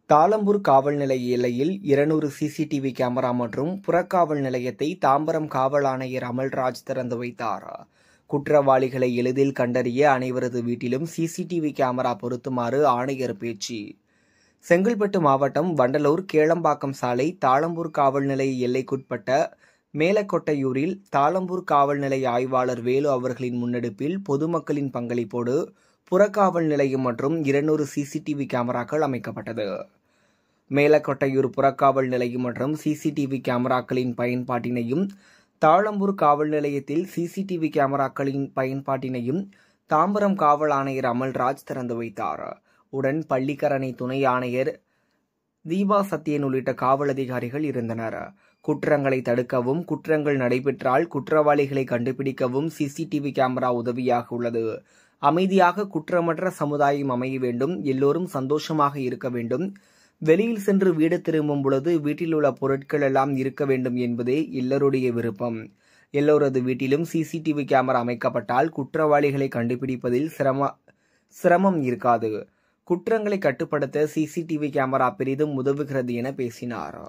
தாளம்பூர் காவல் நிலைய எல்லையில் இருநூறு சிசிடிவி கேமரா மற்றும் புறக்காவல் நிலையத்தை தாம்பரம் காவல் ஆணையர் அமல்ராஜ் திறந்து வைத்தார் குற்றவாளிகளை எளிதில் கண்டறிய அனைவரது வீட்டிலும் சிசிடிவி கேமரா பொருத்துமாறு ஆணையர் பேச்சு செங்கல்பட்டு மாவட்டம் வண்டலூர் கேளம்பாக்கம் சாலை தாளம்பூர் காவல் நிலைய எல்லைக்குட்பட்ட மேலக்கொட்டையூரில் தாளம்பூர் காவல் நிலைய ஆய்வாளர் வேலு அவர்களின் முன்னெடுப்பில் பொதுமக்களின் பங்களிப்போடு புறக்காவல் நிலையம் மற்றும் இருநூறு சிசிடிவி கேமராக்கள் அமைக்கப்பட்டது மேலக்கொட்டையூர் புறக்காவல் நிலையம் மற்றும் சிசிடிவி கேமராக்களின் பயன்பாட்டினையும் தாளம்பூர் காவல் நிலையத்தில் சிசிடிவி கேமராக்களின் பயன்பாட்டினையும் தாம்பரம் காவல் ஆணையர் அமல்ராஜ் திறந்து வைத்தார் உடன் பள்ளிக்கரணை துணை ஆணையர் தீபா சத்யன் உள்ளிட்ட காவல் அதிகாரிகள் இருந்தனர் குற்றங்களை தடுக்கவும் குற்றங்கள் நடைபெற்றால் குற்றவாளிகளை கண்டுபிடிக்கவும் சிசிடிவி கேமரா உதவியாக உள்ளது அமைதியாக குற்றமற்ற சமுதாயம் அமைய வேண்டும் எல்லோரும் சந்தோஷமாக இருக்க வேண்டும் வெளியில் சென்று வீடு திரும்பும் பொழுது வீட்டில் உள்ள பொருட்கள் எல்லாம் இருக்க வேண்டும் என்பதே எல்லோருடைய விருப்பம் எல்லோரது வீட்டிலும் சிசிடிவி கேமரா அமைக்கப்பட்டால் குற்றவாளிகளை கண்டுபிடிப்பதில் சிரம சிரமம் இருக்காது குற்றங்களை கட்டுப்படுத்த சிசிடிவி கேமரா பெரிதும் உதவுகிறது என பேசினார்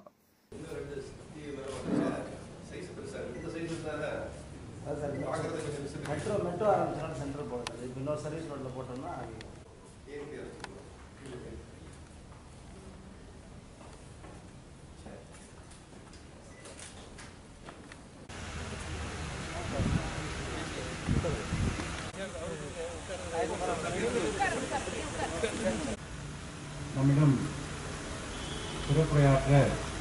மெட்ரோ மெட்ரோ ஆரம்பிச்சோன்னா சென்டர் போகுது இப்போ இன்னொரு சர்வீஸ் ரோட்டில் போட்டோம்னா நம்மிடம் சிறப்புரையாற்ற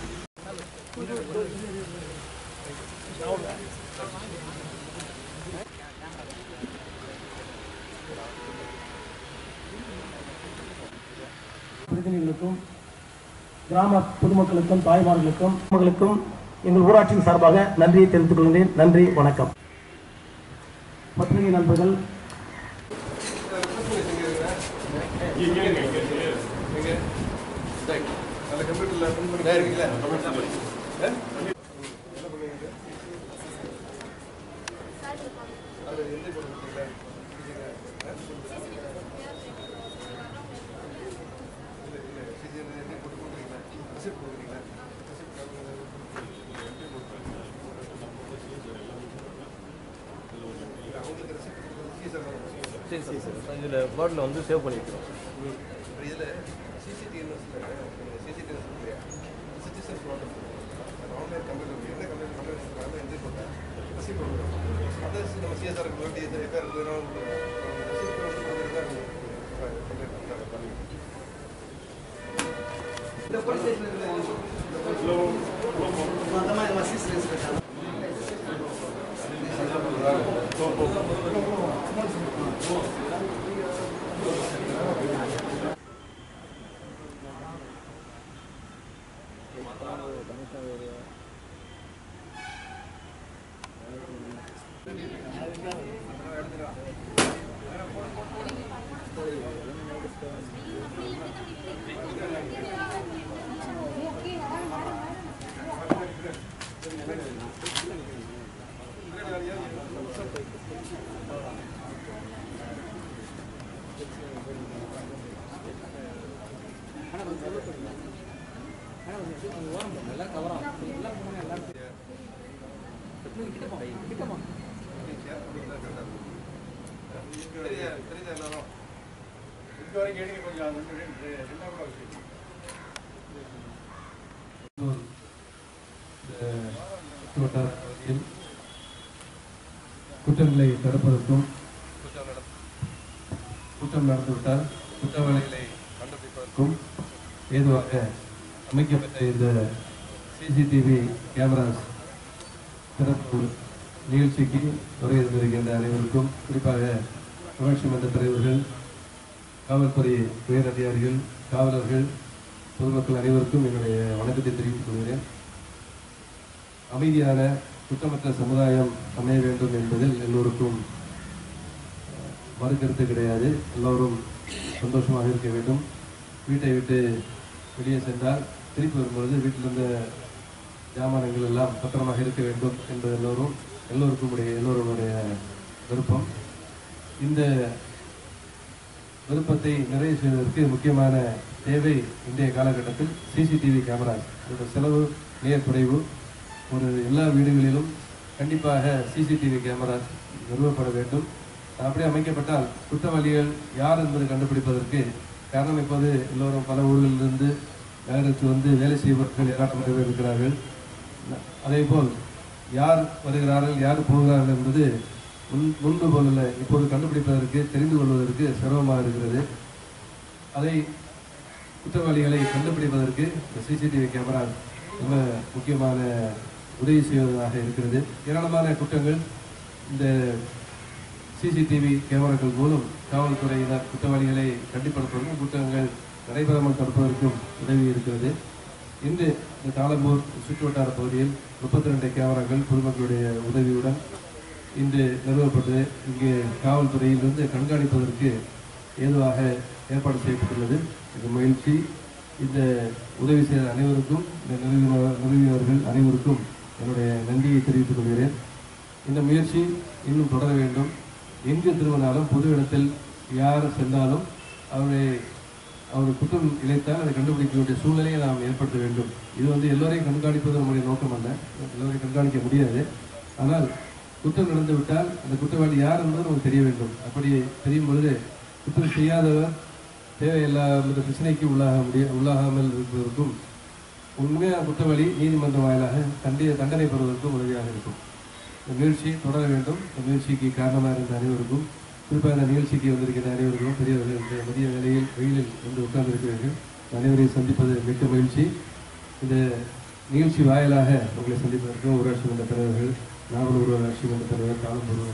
பிரதிநிதிகளுக்கும் கிராம பொதுமக்களுக்கும் தாய்மார்களுக்கும் மக்களுக்கும் எங்கள் ஊராட்சியின் சார்பாக நன்றியை தெரிவித்துக் கொள்கிறேன் நன்றி வணக்கம் பத்திரிகை நண்பர்கள் சரி சரி சார் இதில் பேர்டில் வந்து சேவ் பண்ணிக்கிறோம் இதில் CCTV CCTV citizens online computer என்ன கம்ப்யூட்டர் கம்ப்யூட்டர் எந்த போட்டேன் ரசீட் கொடுக்குறோம் அதை நம்ம சிஎஸ்ஆர் வேண்டி எது பேர் இருந்ததுன்னா ரசீட் வந்து கொடுக்குறது தான் கம்ப்ளைண்ட் பண்ணுறாங்க இந்த போலீஸ் ஸ்டேஷனில் மொத்தமாக மசிஸ் ரெஜிஸ்ட்ரேஷன் தெரியாது தெரியுதா எல்லாரும் வட்டாரத்தில் குற்றங்களை தடுப்பதற்கும் குற்றம் நட குற்றம் நடந்துவிட்டால் குற்றவாளிகளை கண்டுபிடிப்பதற்கும் ஏதுவாக அமைக்கப்பட்ட இந்த சிசிடிவி கேமராஸ் சிறப்பு நிகழ்ச்சிக்கு வருகை தந்திருக்கின்ற அனைவருக்கும் குறிப்பாக ஊராட்சி மன்ற தலைவர்கள் காவல்துறை உயர் அதிகாரிகள் காவலர்கள் பொதுமக்கள் அனைவருக்கும் என்னுடைய வணக்கத்தை தெரிவித்துக் கொள்கிறேன் அமைதியான குற்றமற்ற சமுதாயம் அமைய வேண்டும் என்பதில் எல்லோருக்கும் அஹ், மறுக்கருத்து கிடையாது எல்லோரும் சந்தோஷமாக இருக்க வேண்டும் வீட்டை விட்டு வெளியே சென்றால் திருப்பி வரும்பொழுது வீட்டில் இருந்த ஜாமானங்கள் எல்லாம் பத்திரமாக இருக்க வேண்டும் என்பது எல்லோரும் எல்லோருக்கும் உடைய எல்லோருடைய விருப்பம் இந்த விருப்பத்தை நிறைவு செய்வதற்கு முக்கியமான தேவை இன்றைய காலகட்டத்தில் சிசிடிவி கேமரா இதோட செலவு மிக குறைவு ஒரு எல்லா வீடுகளிலும் கண்டிப்பாக சிசிடிவி கேமரா நிறுவப்பட வேண்டும் அப்படி அமைக்கப்பட்டால் குற்றவாளிகள் யார் என்பதை கண்டுபிடிப்பதற்கு காரணம் இப்போது எல்லோரும் பல ஊர்களிலிருந்து நகரத்துக்கு வந்து வேலை செய்பவர்கள் ஏராளமாக இருக்கிறார்கள் அதே போல் யார் வருகிறார்கள் யார் போகிறார்கள் என்பது முன் முன்பு போல இப்போது கண்டுபிடிப்பதற்கு தெரிந்து கொள்வதற்கு சிரமமாக இருக்கிறது அதை குற்றவாளிகளை கண்டுபிடிப்பதற்கு இந்த சிசிடிவி கேமரா ரொம்ப முக்கியமான உதவி செய்வதாக இருக்கிறது ஏராளமான குற்றங்கள் இந்த சிசிடிவி கேமராக்கள் மூலம் காவல்துறையினர் குற்றவாளிகளை கண்டிப்படுத்துவதற்கும் குற்றங்கள் நடைபெறாமல் தடுப்பதற்கும் உதவி இருக்கிறது இன்று இந்த தாளம்பூர் சுற்றுவட்டார பகுதியில் முப்பத்தி ரெண்டு கேமராக்கள் பொதுமக்களுடைய உதவியுடன் இன்று நிறுவப்பட்டு இங்கே காவல்துறையிலிருந்து கண்காணிப்பதற்கு ஏதுவாக ஏற்பாடு செய்யப்பட்டுள்ளது இந்த மகிழ்ச்சி இந்த உதவி செய்த அனைவருக்கும் இந்த நிறுவினர் நிறுவினர்கள் அனைவருக்கும் என்னுடைய நன்றியை தெரிவித்துக் கொள்கிறேன் இந்த முயற்சி இன்னும் தொடர வேண்டும் எங்கு திரும்பினாலும் பொது இடத்தில் யார் சென்றாலும் அவரை அவர் குற்றம் இழைத்தால் அதை கண்டுபிடிக்க வேண்டிய சூழ்நிலையை நாம் ஏற்படுத்த வேண்டும் இது வந்து எல்லோரையும் கண்காணிப்பது நம்முடைய நோக்கம் அல்ல எல்லோரையும் கண்காணிக்க முடியாது ஆனால் குற்றம் நடந்து விட்டால் அந்த குற்றவாளி யார் என்பது நமக்கு தெரிய வேண்டும் அப்படி தெரியும் பொழுது குற்றம் செய்யாதவர் தேவையில்லாத பிரச்சனைக்கு உள்ளாக முடிய உள்ளாகாமல் இருப்பதற்கும் உண்மையான குற்றவாளி நீதிமன்றம் வாயிலாக கண்டிய தண்டனை பெறுவதற்கும் உதவியாக இருக்கும் இந்த முயற்சி தொடர வேண்டும் இந்த முயற்சிக்கு காரணமாக இருந்த அனைவருக்கும் குறிப்பாக இந்த நிகழ்ச்சிக்கு வந்திருக்கிற அனைவருக்கும் பெரியவர்கள் இந்த மதிய வேளையில் வெயிலில் வந்து உட்கார்ந்திருக்கிறீர்கள் அனைவரையும் சந்திப்பது மிக்க மகிழ்ச்சி இந்த நிகழ்ச்சி வாயிலாக உங்களை சந்திப்பதற்கு ஊராட்சி மன்ற தலைவர்கள் நாவலூர் ஊராட்சி மன்ற தலைவர் காலம்பூர்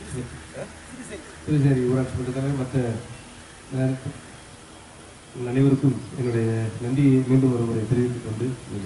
புதுச்சேரி ஊராட்சி மன்ற தலைவர் மற்ற அஹ், உங்கள் அனைவருக்கும் என்னுடைய நன்றியை மீண்டும் ஒரு முறை தெரிவித்துக் கொண்டு